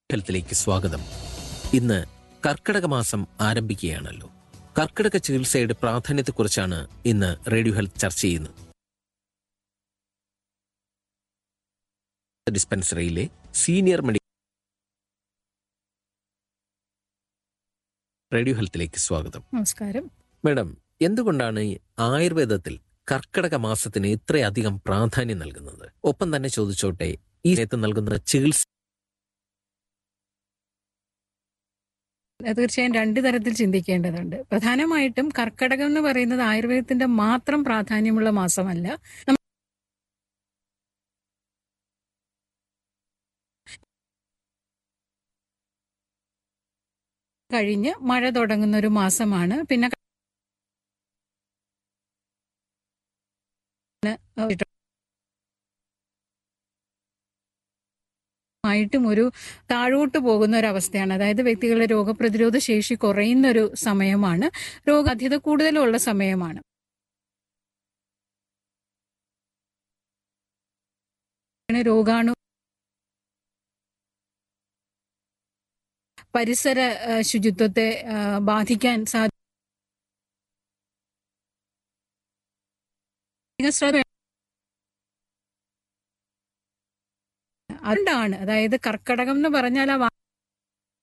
ഹെൽത്തിലേക്ക് സ്വാഗതം ഇന്ന് കർക്കിടക മാസം ആരംഭിക്കുകയാണല്ലോ കർക്കിടക ചികിത്സയുടെ പ്രാധാന്യത്തെക്കുറിച്ചാണ് ഇന്ന് റേഡിയോ ഹെൽത്ത് ചർച്ച ചെയ്യുന്നത് ഡിസ്പെൻസറിയിലെ സീനിയർ മെഡിക്കൽ റേഡിയോ ഹെൽത്തിലേക്ക് സ്വാഗതം നമസ്കാരം മേഡം എന്തുകൊണ്ടാണ് ഈ ആയുർവേദത്തിൽ കർക്കിടക മാസത്തിന് ഇത്രയധികം പ്രാധാന്യം നൽകുന്നത് ഒപ്പം തന്നെ ചോദിച്ചോട്ടെ ഈ സമയത്ത് നൽകുന്ന ചികിത്സ തീർച്ചയായും രണ്ട് തരത്തിൽ ചിന്തിക്കേണ്ടതുണ്ട് പ്രധാനമായിട്ടും കർക്കടകം എന്ന് പറയുന്നത് ആയുർവേദത്തിന്റെ മാത്രം പ്രാധാന്യമുള്ള മാസമല്ല നമ്മ- കഴിഞ്ഞ് മഴ തുടങ്ങുന്ന ഒരു മാസമാണ് പിന്നെ ആയിട്ടും ഒരു താഴോട്ട് പോകുന്ന ഒരു അവസ്ഥയാണ് അതായത് വ്യക്തികളുടെ രോഗപ്രതിരോധ ശേഷി കുറയുന്ന ഒരു സമയമാണ് രോഗാധ്യത കൂടുതലുള്ള സമയമാണ് അങ്ങനെ രോഗാണു പരിസര ആ, ശുചിത്വത്തെ ആ, ബാധിക്കാൻ സാധ്യത ശ്രദ്ധ അതുകൊണ്ടാണ് അതായത് കർക്കടകം എന്ന് പറഞ്ഞാൽ ആ വാ-